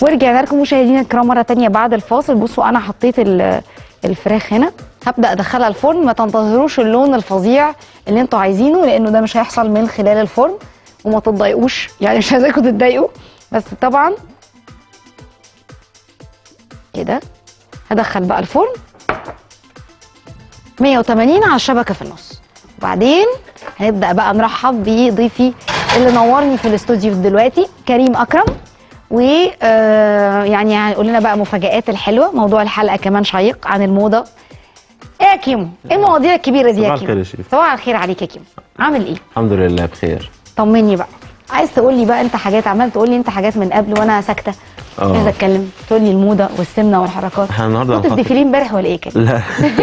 ورجعنا لكم مشاهدينا الكرام مره تانية بعد الفاصل بصوا انا حطيت ال- الفراخ هنا هبدا ادخلها الفرن ما تنتظروش اللون الفظيع اللي انتوا عايزينه لانه ده مش هيحصل من خلال الفرن وما تتضايقوش يعني مش عايزاكم تتضايقوا بس طبعا كده هدخل بقى الفرن 180 على الشبكه في النص وبعدين هنبدا بقى نرحب بضيفي اللي نورني في الاستوديو دلوقتي كريم اكرم و آه، يعني هيقول لنا بقى مفاجآت الحلوه موضوع الحلقه كمان شيق عن الموضه ايه يا كيمو ايه المواضيع الكبيره دي يا صباح كيمو الخير يا شريف. صباح الخير عليك يا كيمو عامل ايه الحمد لله بخير طمني بقى عايز تقول لي بقى انت حاجات عمال تقول لي انت حاجات من قبل وانا ساكته اه. عايز اتكلم تقول لي الموضه والسمنه والحركات احنا النهارده كنت في هنخاطب ديفيليه امبارح ولا ايه كده لا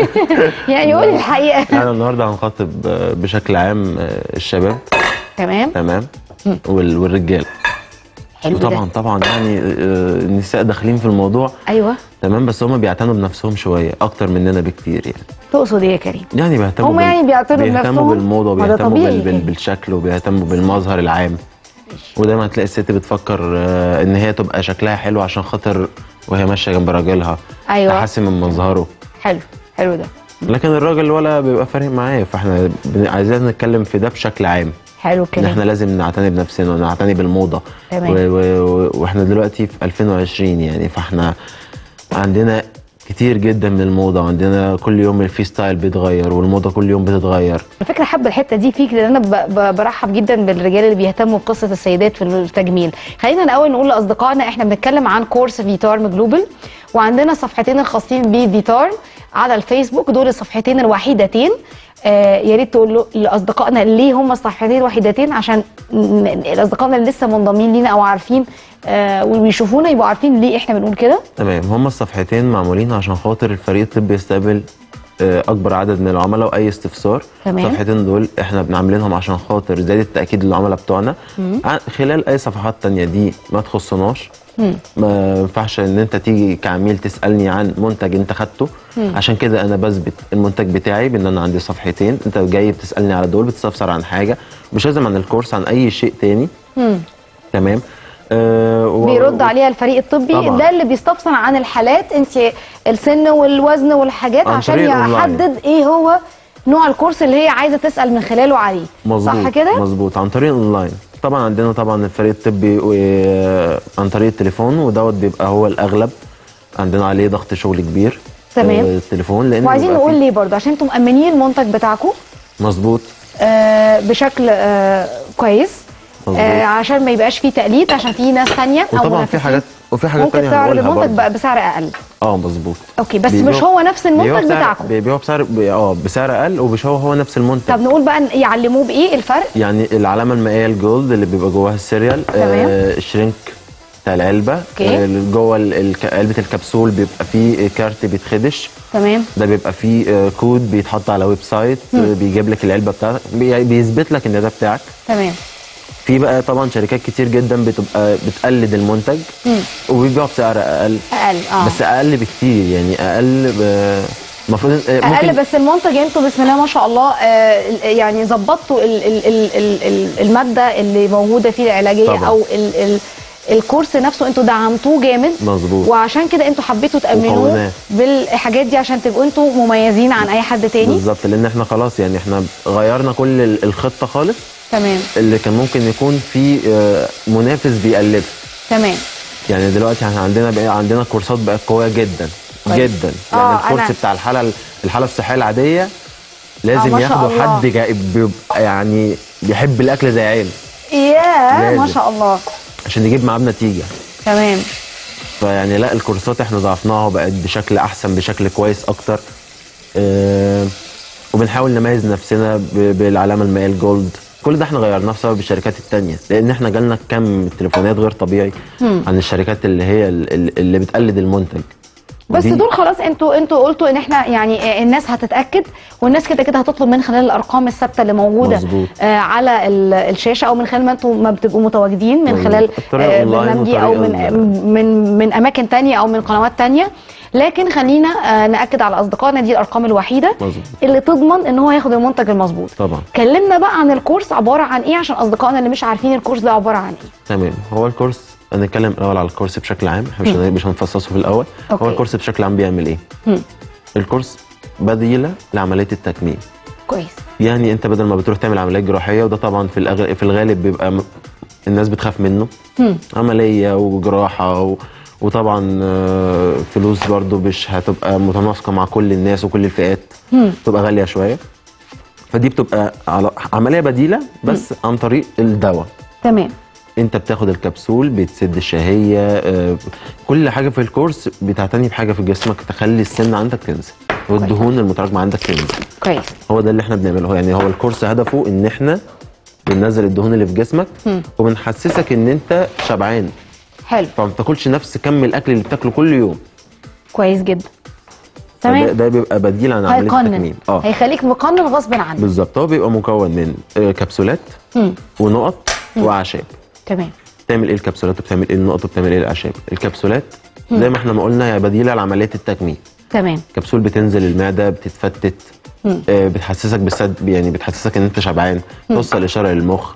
يعني قول لي الحقيقه احنا النهارده هنخاطب آه، بشكل عام آه، الشباب تمام تمام وال- والرجال حلو وطبعا ده طبعا يعني آه، النساء داخلين في الموضوع ايوه تمام بس هم بيعتنوا بنفسهم شويه اكتر مننا بكتير يعني تقصد ايه يا كريم يعني بيهتموا هم بال- يعني بيعتنوا بيهتموا بنفسهم؟ بالموضه ما ده وبيهتموا طبيعي بال... بال... يعني. بالشكل وبيهتموا بالمظهر العام ودايما هتلاقي الست بتفكر آه، ان هي تبقى شكلها حلو عشان خاطر وهي ماشيه جنب راجلها ايوه تحسن من مظهره حلو حلو ده لكن الراجل ولا بيبقى فارق معاه فاحنا بن- عايزين نتكلم في ده بشكل عام حلو ان الكلام احنا لازم نعتني بنفسنا ونعتني بالموضه تمام. و و و واحنا دلوقتي في 2020 يعني فاحنا عندنا كتير جدا من الموضه وعندنا كل يوم الفي ستايل بيتغير والموضه كل يوم بتتغير على فكره حابه الحته دي فيك لان انا ب- ب- برحب جدا بالرجال اللي بيهتموا بقصه السيدات في التجميل خلينا الاول نقول لاصدقائنا احنا بنتكلم عن كورس فيتارم جلوبال وعندنا صفحتين الخاصين بفيتارم على الفيسبوك دول الصفحتين الوحيدتين آه يا ريت تقول له- لاصدقائنا ليه هم الصفحتين الوحيدتين عشان ن- الاصدقائنا اللي لسه منضمين لينا او عارفين آه وبيشوفونا يبقوا عارفين ليه احنا بنقول كده تمام هما الصفحتين معمولين عشان خاطر الفريق الطبي يستقبل آه، اكبر عدد من العملاء واي استفسار تمام. الصفحتين دول احنا بنعملينهم عشان خاطر زياده التاكيد للعملاء بتوعنا عن- خلال اي صفحات تانية دي ما تخصناش ما ينفعش ان انت تيجي كعميل تسالني عن منتج انت خدته عشان كده انا بثبت المنتج بتاعي بان انا عندي صفحتين انت جاي بتسالني على دول بتستفسر عن حاجه مش لازم عن الكورس عن اي شيء تاني تمام آه و- بيرد عليها الفريق الطبي طبعاً. ده اللي بيستفسر عن الحالات انت السن والوزن والحاجات عن عشان طريق الأونلاين. يحدد ايه هو نوع الكورس اللي هي عايزه تسال من خلاله عليه مظبوط صح كده مظبوط عن طريق اونلاين طبعا عندنا طبعا الفريق الطبي و- عن طريق التليفون ودوت بيبقى هو الاغلب عندنا عليه ضغط شغل كبير تمام. آه، التليفون لان وعايزين بيبقى نقول فيه- ليه برضه عشان انتم مأمنين المنتج بتاعكم مظبوط آه بشكل آه كويس مظبوط. آه عشان ما يبقاش فيه تقليد عشان في ناس ثانيه او وطبعا في منافسين حاجات وفي حاجات ممكن تانية تعرض هنقولها المنتج برضه. بقى بسعر اقل اه مظبوط اوكي بس بيبيعوا- مش هو نفس المنتج بيبيعوا بسعر- بتاعكم بيبيعوا بسعر بي- اه بسعر اقل ومش هو هو نفس المنتج طب نقول بقى يعلموه بايه الفرق يعني العلامه المائيه الجولد اللي بيبقى جواها السيريال تمام. آه الشرينك بتاع العلبه أوكي. آه جوه ال- الك- علبه الكبسول بيبقى فيه كارت بيتخدش تمام ده بيبقى فيه آه، كود بيتحط على ويب سايت آه، بيجيب لك العلبه بتاعتك بي- بيثبت لك ان ده بتاعك تمام في بقى طبعا شركات كتير جدا بتبقى بتقلد المنتج وبيبيعوا بسعر اقل اقل اه بس اقل بكتير يعني اقل ب- المفروض إن- آه، اقل ممكن بس المنتج انتوا بسم الله ما شاء الله آه، يعني ظبطتوا ال- ال- ال- ال- ال- الماده اللي موجوده فيه العلاجيه طبعاً. او ال ال الكورس نفسه انتوا دعمتوه جامد مظبوط. وعشان كده انتوا حبيتوا تامنوه وقويناه. بالحاجات دي عشان تبقوا انتوا مميزين عن اي حد تاني بالظبط لان احنا خلاص يعني احنا غيرنا كل ال- الخطه خالص تمام اللي كان ممكن يكون في آه، منافس بيقلدها تمام يعني دلوقتي احنا عندنا بقى عندنا كورسات بقت قويه جدا طيب. جدا آه، يعني الكورس أنا- بتاع الحاله الحاله الصحيه العاديه لازم ما شاء ياخده الله. حد جاي بيبقى يعني بيحب الاكل زي عيله ياه ما لازم. شاء الله عشان يجيب معاه بنتيجه تمام فيعني لا الكورسات احنا ضعفناها وبقت بشكل احسن بشكل كويس اكتر اه وبنحاول نميز نفسنا ب- بالعلامه المائيه الجولد كل ده احنا غيرناه بسبب الشركات التانية لان احنا جالنا كم تليفونات غير طبيعي عن الشركات اللي هي ال- ال- اللي بتقلد المنتج بس ودي- دول خلاص انتوا انتوا قلتوا ان احنا يعني آه، الناس هتتاكد والناس كده كده هتطلب من خلال الارقام الثابته اللي موجوده مظبوط. آه على ال- الشاشه او من خلال ما انتوا ما بتبقوا متواجدين من مظبوط. خلال الطريقة آه أونلاين برنامجي او من وطريقة من من اماكن تانية او من قنوات تانية لكن خلينا آه ناكد على اصدقائنا دي الارقام الوحيده مظبوط. اللي تضمن ان هو ياخد المنتج المظبوط طبعا كلمنا بقى عن الكورس عباره عن ايه عشان اصدقائنا اللي مش عارفين الكورس ده عباره عن ايه تمام هو الكورس هنتكلم الاول على الكورس بشكل عام احنا مش هن- مش هنفصصه في الاول أوكي. هو الكورس بشكل عام بيعمل ايه الكورس بديله لعمليه التكميم كويس يعني انت بدل ما بتروح تعمل عمليه جراحيه وده طبعا في الأغ... في الغالب بيبقى م... الناس بتخاف منه عمليه وجراحه و... وطبعا آه، فلوس برضو مش هتبقى متناسقه مع كل الناس وكل الفئات تبقى غاليه شويه فدي بتبقى على عمليه بديله بس عن طريق الدواء تمام انت بتاخد الكبسول بتسد الشهيه آه، كل حاجه في الكورس بتعتني بحاجه في جسمك تخلي السن عندك تنزل والدهون المتراكمه عندك تنزل كويس هو ده اللي احنا بنعمله يعني هو الكورس هدفه ان احنا بننزل الدهون اللي في جسمك وبنحسسك ان انت شبعان حلو فما بتاكلش نفس كم الاكل اللي بتاكله كل يوم كويس جدا فده تمام ده بيبقى بديل عن عمليه هيقنن التكميم اه هيخليك مقنن غصب عنك بالظبط هو بيبقى مكون من آه، كبسولات مم. ونقط واعشاب تمام بتعمل ايه الكبسولات وبتعمل ايه النقط وبتعمل ايه الاعشاب الكبسولات زي ما احنا ما قلنا هي بديله لعمليه التكميم تمام كبسول بتنزل المعده بتتفتت آه بتحسسك بالسد يعني بتحسسك ان انت شبعان توصل اشاره للمخ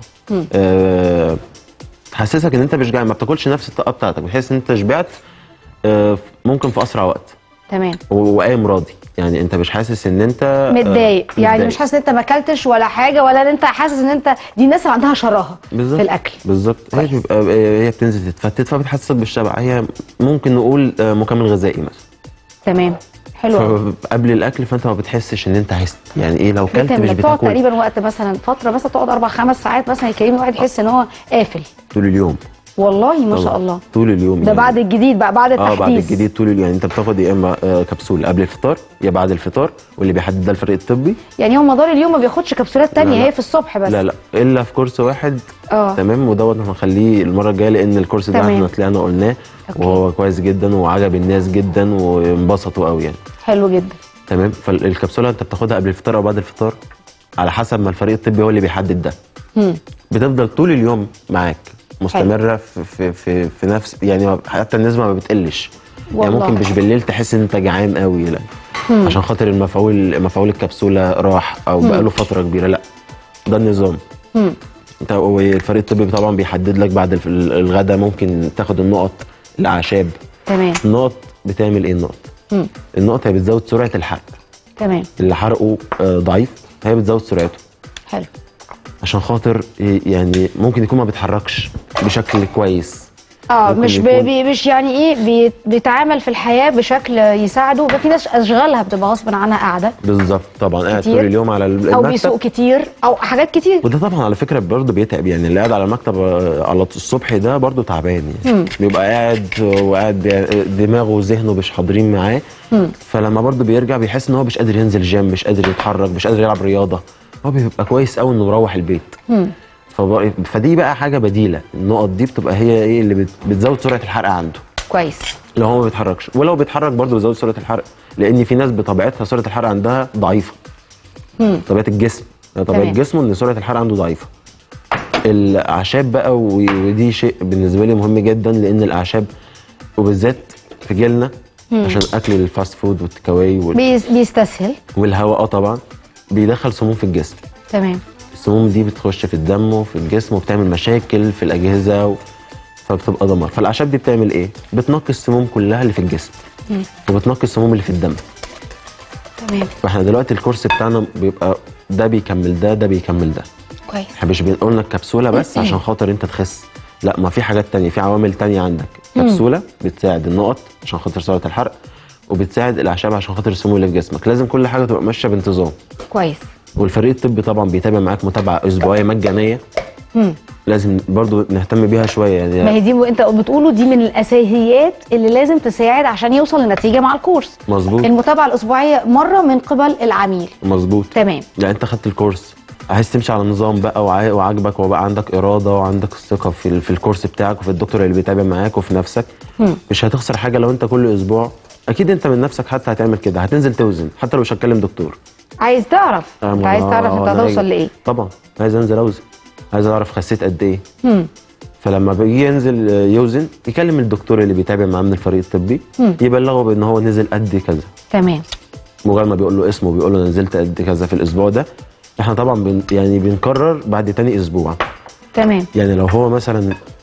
آه تحسسك ان انت مش جعان ما بتاكلش نفس الطاقه بتاعتك بتحس ان انت شبعت آه ممكن في اسرع وقت تمام و- وقايم راضي يعني انت مش حاسس ان انت آه، متضايق يعني متضايق. مش حاسس ان انت ما اكلتش ولا حاجه ولا ان انت حاسس ان انت دي الناس اللي عندها شراهه بالظبط في الاكل بالظبط هي كويس. بيبقى هي بتنزل تتفتت فبتحسسك بالشبع هي ممكن نقول آه، مكمل غذائي مثلا تمام حلو قوي قبل الاكل فانت ما بتحسش ان انت عايز يعني ايه لو كلت مش بتعمل بتقعد بتاكل تقريبا وقت مثلا فتره مثلا تقعد اربع خمس ساعات مثلا يكلمني واحد يحس ان هو قافل طول اليوم والله ما شاء طبعاً. الله طول اليوم ده بعد الجديد بقى بعد اه التحديث بعد الجديد طول اليوم يعني انت بتاخد يا اما آه، كبسول قبل الفطار يا بعد الفطار واللي بيحدد ده الفريق الطبي يعني هو مدار اليوم ما بياخدش كبسولات تانية لا، لا. هي في الصبح بس لا لا الا في كورس واحد اه تمام ودوت هنخليه المره الجايه لان الكورس ده تمام. احنا طلعنا قلناه أوكي. وهو كويس جدا وعجب الناس جدا وانبسطوا قوي يعني حلو جدا تمام فالكبسوله انت بتاخدها قبل الفطار او بعد الفطار على حسب ما الفريق الطبي هو اللي بيحدد ده مم. بتفضل طول اليوم معاك مستمره في في في, في نفس يعني حتى النسبه ما بتقلش يعني والله. ممكن مش بالليل تحس ان انت جعان قوي لا عشان خاطر المفعول مفعول الكبسوله راح او بقاله فتره كبيره لا ده النظام مم. انت والفريق الطبي طبعا بيحدد لك بعد الف- الغداء ممكن تاخد النقط الاعشاب تمام النقط بتعمل ايه النقط مم. النقط هي بتزود سرعه الحرق تمام اللي حرقه آه، ضعيف هي بتزود سرعته حلو عشان خاطر ي- يعني ممكن يكون ما بيتحركش بشكل كويس اه ممكن مش يكون- بي بي مش يعني ايه بي بيتعامل في الحياه بشكل يساعده وفي في ناس اشغالها بتبقى غصب عنها قاعده بالظبط طبعا قاعد كتير. طول اليوم على ال- او المكتب بيسوق كتير او حاجات كتير وده طبعا على فكره برضه بيتعب يعني اللي قاعد على المكتب آه، على الصبح ده برضه تعبان يعني بيبقى قاعد وقاعد بي- دماغه وذهنه مش حاضرين معاه فلما برضه بيرجع بيحس ان هو مش قادر ينزل جيم مش قادر يتحرك مش قادر يلعب رياضه هو بيبقى كويس قوي انه يروح البيت فب- فدي بقى حاجه بديله النقط دي بتبقى هي ايه اللي بت- بتزود سرعه الحرق عنده كويس لو هو ما بيتحركش ولو بيتحرك برضه بيزود سرعه الحرق لان في ناس بطبيعتها سرعه الحرق عندها ضعيفه مم. طبيعه الجسم يعني طبيعه تمام. جسمه ان سرعه الحرق عنده ضعيفه الاعشاب بقى و- ودي شيء بالنسبه لي مهم جدا لان الاعشاب وبالذات في جيلنا عشان اكل الفاست فود والتكاواي وال- بيس بيستسهل والهواء اه طبعا بيدخل سموم في الجسم تمام السموم دي بتخش في الدم وفي الجسم وبتعمل مشاكل في الاجهزه و... فبتبقى دمار فالاعشاب دي بتعمل ايه بتنقي السموم كلها اللي في الجسم وبتنقي السموم اللي في الدم تمام فاحنا دلوقتي الكورس بتاعنا بيبقى ده بيكمل ده ده بيكمل ده كويس احنا مش بنقول لك كبسوله بس عشان خاطر انت تخس لا ما في حاجات تانية في عوامل تانية عندك كبسوله بتساعد النقط عشان خاطر سرعه الحرق وبتساعد الاعشاب عشان خاطر السموم اللي في جسمك لازم كل حاجه تبقى ماشيه بانتظام كويس والفريق الطبي طبعا بيتابع معاك متابعه اسبوعيه مجانيه مم. لازم برضو نهتم بيها شويه ما يعني هي دي انت بتقوله دي من الاساسيات اللي لازم تساعد عشان يوصل لنتيجه مع الكورس مظبوط المتابعه الاسبوعيه مره من قبل العميل مظبوط تمام يعني انت خدت الكورس عايز تمشي على النظام بقى وعا- وعاجبك وبقى عندك اراده وعندك الثقه في ال- في الكورس بتاعك وفي الدكتور اللي بيتابع معاك وفي نفسك مش هتخسر حاجه لو انت كل اسبوع اكيد انت من نفسك حتى هتعمل كده هتنزل توزن حتى لو مش هتكلم دكتور عايز تعرف انت عايز تعرف انت أنا هتوصل عايز- لايه طبعا عايز انزل اوزن عايز اعرف خسيت قد ايه مم. فلما بيجي ينزل آه، يوزن يكلم الدكتور اللي بيتابع معاه من الفريق الطبي يبلغه بان هو نزل قد كذا تمام مجرد ما بيقول له اسمه بيقول له أنا نزلت قد كذا في الاسبوع ده احنا طبعا بن يعني بنكرر بعد تاني اسبوع تمام يعني لو هو مثلا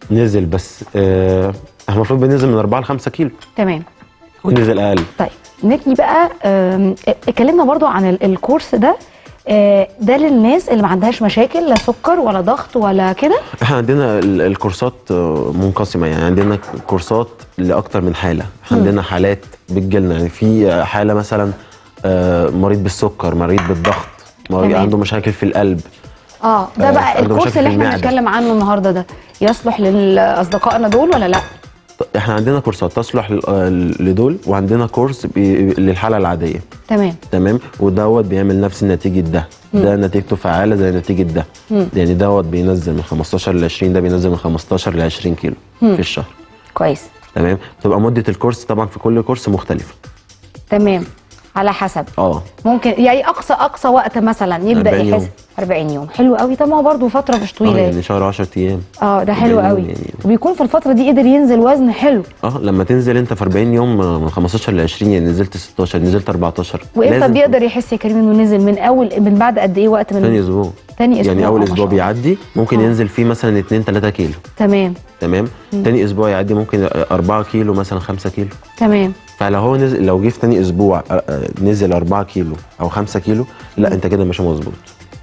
نزل بس آه احنا المفروض بننزل من 4 ل 5 كيلو تمام ونزل اقل طيب نجي بقى آم، اتكلمنا برضو عن ال- الكورس ده آه، ده للناس اللي ما عندهاش مشاكل لا سكر ولا ضغط ولا كده احنا عندنا ال- الكورسات آه، منقسمه يعني عندنا كورسات لاكتر من حاله إحنا عندنا حالات بتجيلنا يعني في آه، حاله مثلا آه، مريض بالسكر مريض بالضغط مريض تمام. عنده مشاكل في القلب اه ده آه، بقى عنده الكورس مشاكل اللي في احنا المعدة. بنتكلم عنه النهارده ده يصلح لاصدقائنا دول ولا لا ط- احنا عندنا كورسات تصلح ل- آه، لدول وعندنا كورس بي- للحاله العاديه تمام تمام ودوت بيعمل نفس نتيجه ده ده نتيجته فعاله زي نتيجه ده يعني دوت بينزل من 15 ل 20 ده بينزل من 15 ل 20 كيلو في الشهر كويس تمام بتبقى مده الكورس طبعا في كل كورس مختلفه تمام على حسب اه ممكن يعني اقصى اقصى وقت مثلا يبدا 40 يحس يوم. 40 يوم حلو قوي طب ما هو برضه فتره مش اه طويله يعني شهر 10 ايام اه ده حلو 40 يوم قوي يعني. وبيكون في الفتره دي قدر ينزل وزن حلو اه لما تنزل انت في 40 يوم آه، من 15 ل 20 يعني نزلت 16 نزلت 14 وامتى لازم بيقدر يحس يا كريم انه نزل من اول من بعد قد ايه وقت من تاني اسبوع تاني اسبوع يعني آه، اول ما اسبوع شاء الله. بيعدي ممكن آه. ينزل فيه مثلا 2 3 كيلو تمام تمام تاني اسبوع يعدي ممكن 4 كيلو مثلا 5 كيلو تمام فلو هو نزل لو جه في تاني اسبوع آه، آه، نزل 4 كيلو او 5 كيلو لا انت كده مش مظبوط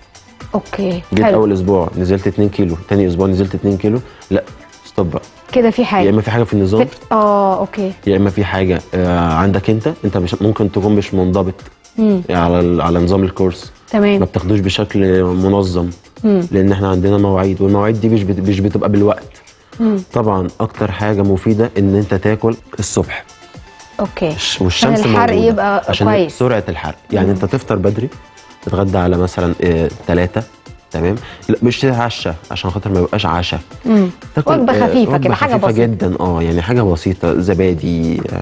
اوكي جيت حلو اول اسبوع نزلت 2 كيلو تاني اسبوع نزلت 2 كيلو لا ستوب بقى كده في يا حاجه اما في حاجه في النظام في- اه اوكي يا اما في حاجه آه، عندك انت انت مش ممكن تكون مش منضبط امم على ال- على نظام الكورس ما تمام بتاخدوش بشكل منظم مم. لان احنا عندنا مواعيد والمواعيد دي مش بت- مش بتبقى بالوقت مم. طبعا اكتر حاجه مفيده ان انت تاكل الصبح اوكي الش- والشمس عشان الحرق موجودة. يبقى عشان كويس. سرعه الحرق يعني انت تفطر بدري تتغدى على مثلا ثلاثة تمام لا مش تتعشى عشان خاطر ما يبقاش عشاء مم. تاكل وجبة آه، خفيفة وجبة كده، حاجة خفيفة بسيطة. جدا اه يعني حاجه بسيطه زبادي آه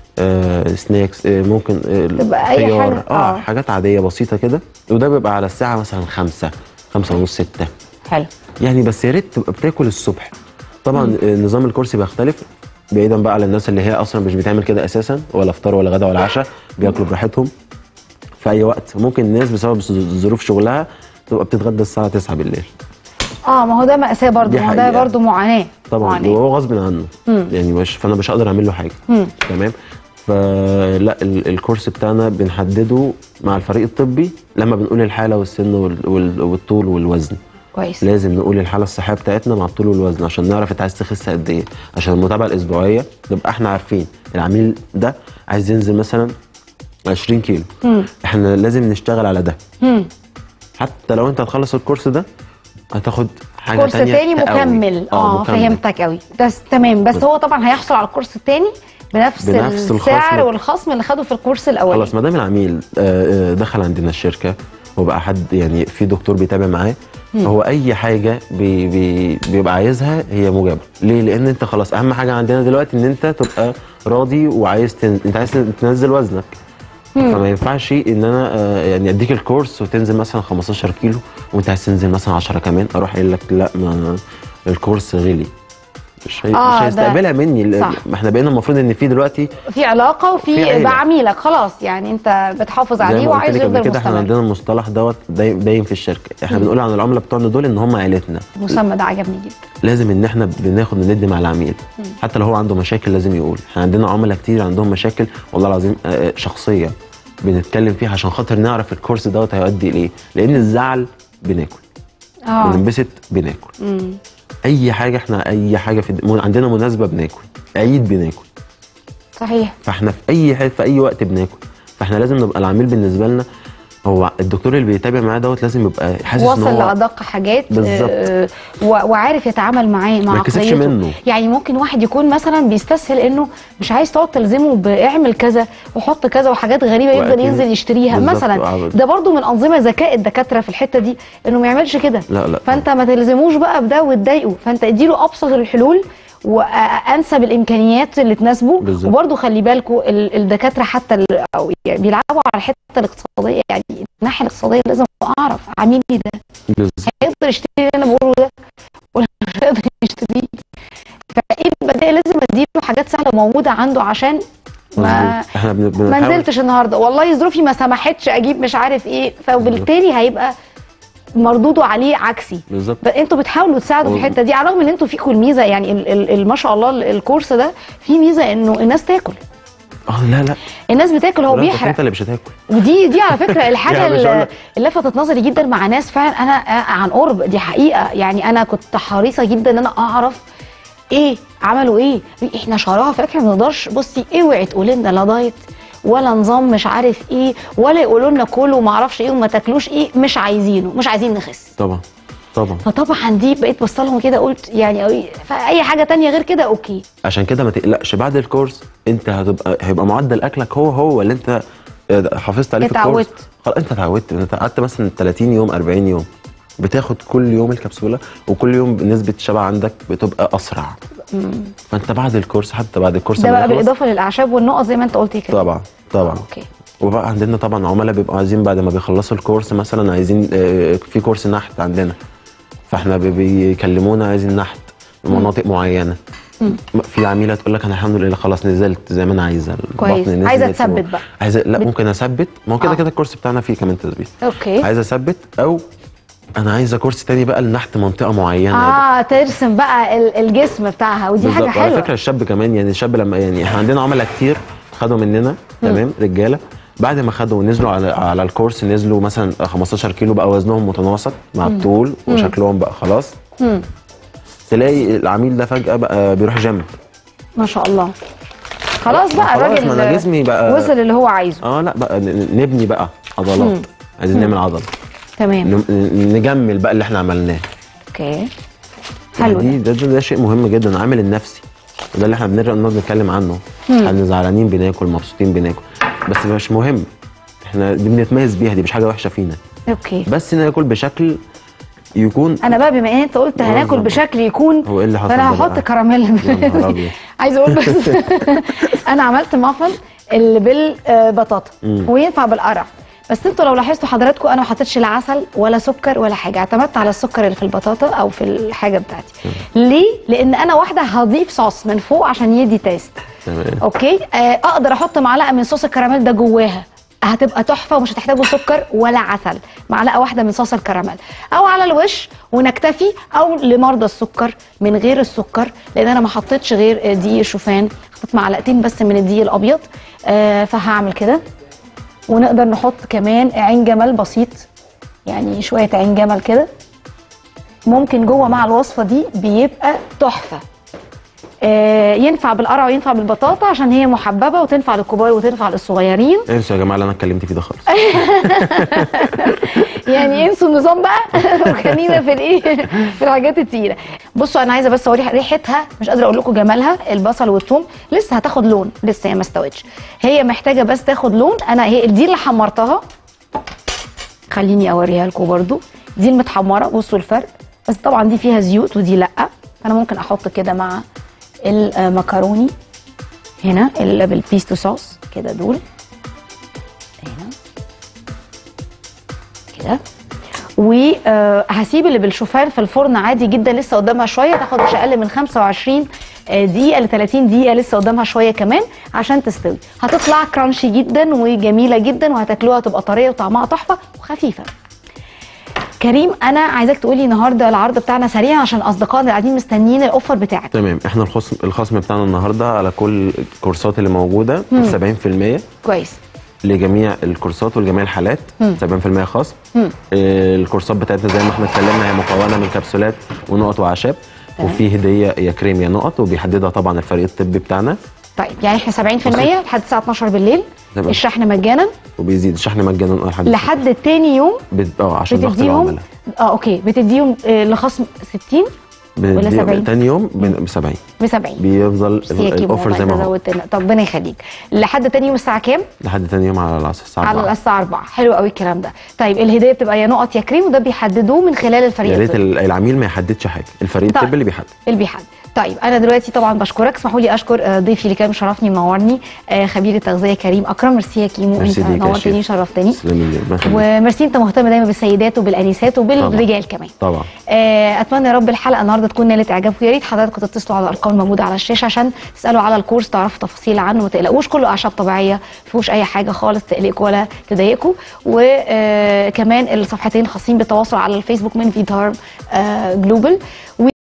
آه سناكس آه ممكن آه تبقى أي خيار، حاجة، اه آه. حاجات عاديه بسيطه كده وده بيبقى على الساعه مثلا خمسة خمسة ونص ستة حلو يعني بس يا ريت تبقى بتاكل الصبح طبعا آه، نظام الكرسي بيختلف بعيدا بقى على الناس اللي هي اصلا مش بتعمل كده اساسا ولا فطار ولا غدا ولا عشاء بياكلوا براحتهم في اي وقت ممكن الناس بسبب ظروف شغلها تبقى بتتغدى الساعه 9 بالليل اه ما هو ده مأساة برضه دي ما هو ده حقيقة. برضه معاناة طبعا معاناة وهو غصب عنه مم. يعني مش فانا مش هقدر اعمل له حاجه مم. تمام فلا ال- الكورس بتاعنا بنحدده مع الفريق الطبي لما بنقول الحاله والسن وال- وال- والطول والوزن كويس لازم نقول الحاله الصحيه بتاعتنا مع الطول والوزن عشان نعرف انت عايز تخس قد ايه عشان المتابعه الاسبوعيه نبقى احنا عارفين العميل ده عايز ينزل مثلا 20 كيلو مم. احنا لازم نشتغل على ده مم. حتى لو انت هتخلص الكورس ده هتاخد حاجه كورس تانية تاني تقوي. مكمل اه مكمل. فهمتك قوي بس تمام بس هو طبعا هيحصل على الكورس التاني بنفس, بنفس السعر الخصم. والخصم اللي خده في الكورس الاولاني خلاص ما دام العميل آه، آه، دخل عندنا الشركه وبقى حد يعني في دكتور بيتابع معاه هو اي حاجه بي بي بيبقى عايزها هي مجابه ليه لان انت خلاص اهم حاجه عندنا دلوقتي ان انت تبقى راضي وعايز تن... انت عايز تنزل وزنك فما ينفعش ان انا آه، يعني اديك الكورس وتنزل مثلا 15 كيلو وانت عايز تنزل مثلا 10 كمان اروح قايل لك لا ما الكورس غلي مش, هي... آه، مش ده- هيستقبلها مني ل- صح. ما احنا بقينا المفروض ان في دلوقتي في علاقه في وفي عيلة. بعميلك خلاص يعني انت بتحافظ زي عليه ما قلت وعايز لك قبل يفضل كده احنا مستمر عندنا المصطلح دوت داي- باين في الشركه احنا بنقول عن العملاء بتوعنا دول ان هم عيلتنا المسمى ده عجبني جدا لازم ان احنا بناخد وندي مع العميل حتى لو هو عنده مشاكل لازم يقول احنا عندنا عملاء كتير عندهم مشاكل والله العظيم آه، آه، شخصيه بنتكلم فيها عشان خاطر نعرف الكورس دوت هيؤدي لايه لان الزعل بناكل اه بننبسط بناكل مم. اي حاجه احنا اي حاجه في الد- عندنا مناسبه بناكل عيد بناكل صحيح فاحنا في اي حاجة في اي وقت بناكل فاحنا لازم نبقى العميل بالنسبه لنا هو الدكتور اللي بيتابع معاه دوت لازم يبقى حاسس ان وصل هو لادق حاجات بالظبط. آه، و- وعارف يتعامل معاه مع ما يكسفش عقليته. منه. يعني ممكن واحد يكون مثلا بيستسهل انه مش عايز تقعد تلزمه باعمل كذا وحط كذا وحاجات غريبه يفضل وأكيد. ينزل يشتريها بالظبط. مثلا آه. ده برضو من انظمه ذكاء الدكاتره في الحته دي انه ما يعملش كده لا لا فانت ما تلزموش بقى بده وتضايقه فانت اديله ابسط الحلول وانسب الامكانيات اللي تناسبه بالظبط. وبرضه خلي بالكم الدكاتره حتى ال- او يعني بيلعبوا على الحته الاقتصاديه يعني الناحيه الاقتصاديه لازم اعرف عميلي ده بالظبط هيقدر يشتري اللي انا بقوله ده ولا مش هيقدر يشتريه فايه البدائل لازم اديله حاجات سهله موجوده عنده عشان ما مظبوط. احنا بن- ما بنحاول نزلتش النهارده والله ظروفي ما سمحتش اجيب مش عارف ايه فبالتالي هيبقى مردوده عليه عكسي بالظبط ب- انتوا بتحاولوا تساعدوا في و- الحته دي على الرغم ان انتوا فيكم الميزه يعني ال- ال- ال- ما شاء الله ال- الكورس ده فيه ميزه انه الناس تاكل اه لا لا الناس بتاكل هو لا، طب بيحرق انت اللي مش هتاكل ودي دي على فكره الحاجه يعني مش اللي هقولك- اللي لفتت نظري جدا مع ناس فعلا انا عن قرب دي حقيقه يعني انا كنت حريصه جدا ان انا اعرف ايه عملوا ايه احنا شراها فاكره ما نقدرش بصي اوعي تقولي لنا لا دايت ولا نظام مش عارف ايه ولا يقولوا لنا كلوا ما اعرفش ايه وما تاكلوش ايه مش عايزينه مش عايزين نخس طبعا طبعا فطبعا دي بقيت بص لهم كده قلت يعني أي- اي حاجه تانية غير كده اوكي عشان كده ما تقلقش بعد الكورس انت هتبقى هيبقى معدل اكلك هو هو اللي انت حافظت عليه في الكورس اتعودت. خلاص انت اتعودت انت قعدت مثلا 30 يوم 40 يوم بتاخد كل يوم الكبسوله وكل يوم نسبه الشبع عندك بتبقى اسرع فانت بعد الكورس حتى بعد الكورس ده ما بقى يخلص- بالاضافه للاعشاب والنقط زي ما انت قلت كده طبعا طبعا اوكي وبقى عندنا طبعا عملاء بيبقوا عايزين بعد ما بيخلصوا الكورس مثلا عايزين آه، في كورس نحت عندنا فاحنا بي- بيكلمونا عايزين نحت في مناطق معينه في عميله تقول لك انا الحمد لله خلاص نزلت زي ما انا عايزه كويس. البطن نزلت عايزة و- تثبت بقى. عايزه لا بت- ممكن اثبت ما هو كده آه. كده الكورس بتاعنا فيه كمان تثبيت اوكي عايزه اثبت او انا عايزه كورس تاني بقى لنحت منطقه معينه اه ترسم بقى ال- الجسم بتاعها ودي حاجه بالظبط وعلى حلوه فكره الشاب كمان يعني الشاب لما يعني احنا عندنا عملاء كتير خدوا مننا تمام رجاله بعد ما خدوا ونزلوا على على الكورس نزلوا مثلا 15 كيلو بقى وزنهم متناسق مع الطول وشكلهم بقى خلاص مم. تلاقي العميل ده فجاه بقى بيروح جيم ما شاء الله خلاص بقى خلاص، الراجل ما أنا جسمي بقى- وصل اللي هو عايزه اه لا بقى ن- نبني بقى عضلات عايزين نعمل عضل تمام ن- ن- نجمل بقى اللي احنا عملناه اوكي حلو دي ده ده, ده, ده شيء مهم جدا العامل النفسي وده اللي احنا بنرجع نقعد نتكلم عنه احنا زعلانين بناكل مبسوطين بناكل بس مش مهم احنا دي بنتميز بيها دي مش حاجه وحشه فينا اوكي بس ناكل بشكل يكون انا بقى بما ان انت قلت هناكل بالظبط. بشكل يكون هو ايه اللي حصل فانا ده هحط بقى؟ كراميل يا نهار أبيض. عايزه اقول بس انا عملت مافن اللي بالبطاطا وينفع بالقرع بس انتوا لو لاحظتوا حضراتكم انا ما حطيتش لا عسل ولا سكر ولا حاجه اعتمدت على السكر اللي في البطاطا او في الحاجه بتاعتي ليه لان انا واحده هضيف صوص من فوق عشان يدي تيست تمام اوكي آه اقدر احط معلقه من صوص الكراميل ده جواها هتبقى تحفه ومش هتحتاجوا سكر ولا عسل معلقه واحده من صوص الكراميل او على الوش ونكتفي او لمرضى السكر من غير السكر لان انا ما حطيتش غير آه، دقيق الشوفان حطيت معلقتين بس من الدقيق الابيض آه فهعمل كده ونقدر نحط كمان عين جمل بسيط يعني شويه عين جمل كده ممكن جوه مع الوصفه دي بيبقى تحفه آه، ينفع بالقرع وينفع بالبطاطا عشان هي محببه وتنفع للكبار وتنفع للصغيرين انسوا يا جماعه اللي انا اتكلمت فيه ده خالص يعني انسوا النظام بقى وخلينا في الايه في الحاجات التقيله بصوا انا عايزه بس اوري ريحتها مش قادره اقول لكم جمالها البصل والثوم لسه هتاخد لون لسه هي ما استوتش هي محتاجه بس تاخد لون انا هي دي اللي حمرتها خليني اوريها لكم برضو دي المتحمره بصوا الفرق بس طبعا دي فيها زيوت ودي لا انا ممكن احط كده مع المكروني هنا اللي بالبيستو صوص كده دول هنا كده وهسيب اللي بالشوفان في الفرن عادي جدا لسه قدامها شويه تاخد مش اقل من 25 آه، دقيقه ل 30 دقيقه لسه قدامها شويه كمان عشان تستوي هتطلع كرانشي جدا وجميله جدا وهتاكلوها تبقى طريه وطعمها تحفه وخفيفه كريم انا عايزاك تقولي النهارده العرض بتاعنا سريع عشان اصدقائنا اللي قاعدين مستنيين الاوفر بتاعك تمام احنا الخصم الخصم بتاعنا النهارده على كل الكورسات اللي موجوده 70% كويس لجميع الكورسات ولجميع الحالات 70% خصم آه، الكورسات بتاعتنا زي ما احنا اتكلمنا هي مكونه من كبسولات ونقط واعشاب تمام. وفي هديه يا كريم يا نقط وبيحددها طبعا الفريق الطبي بتاعنا طيب يعني احنا 70% لحد الساعه 12 بالليل تمام. الشحن مجانا وبيزيد الشحن مجانا لحد لحد تاني يوم بت- اه عشان ضغط بتديهم العملاء اه اوكي بتديهم آه، لخصم 60 ولا بنديهم 70 تاني يوم ب 70 ب 70 بيفضل ميرسي يا كيمو الاوفر زي والله ما انت هو زودت لنا. طب ربنا يخليك لحد تاني يوم الساعه كام؟ لحد تاني يوم على العصر الساعه على 4 الساعه 4 حلو قوي الكلام ده طيب الهديه بتبقى يا نقط يا كريم وده بيحددوه من خلال الفريق يا ريت الطبي. ال- العميل ما يحددش حاجه الفريق طيب. الطبي اللي بيحدد اللي بيحدد طيب انا دلوقتي طبعا بشكرك اسمحوا لي اشكر آه، ضيفي اللي كان مشرفني منورني آه، خبير التغذيه كريم اكرم ميرسي يا كيمو انت ميرسي ليك يا نورتني شيخ. شرفتني تسلمي لي ربنا يخليك. وميرسي انت مهتم دايما بالسيدات وبالانسات وبالرجال كمان طبعا آه، اتمنى يا رب الحلقه النهارده تكون نالت اعجابكم يا ريت حضراتكم تتصلوا على الارقام الموجوده على الشاشه عشان تسالوا على الكورس تعرفوا تفاصيل عنه ما تقلقوش كله اعشاب طبيعيه ما فيهوش اي حاجه خالص تقلقكم ولا تضايقكم وكمان الصفحتين خاصين بالتواصل على الفيسبوك من فيتارم جلوبال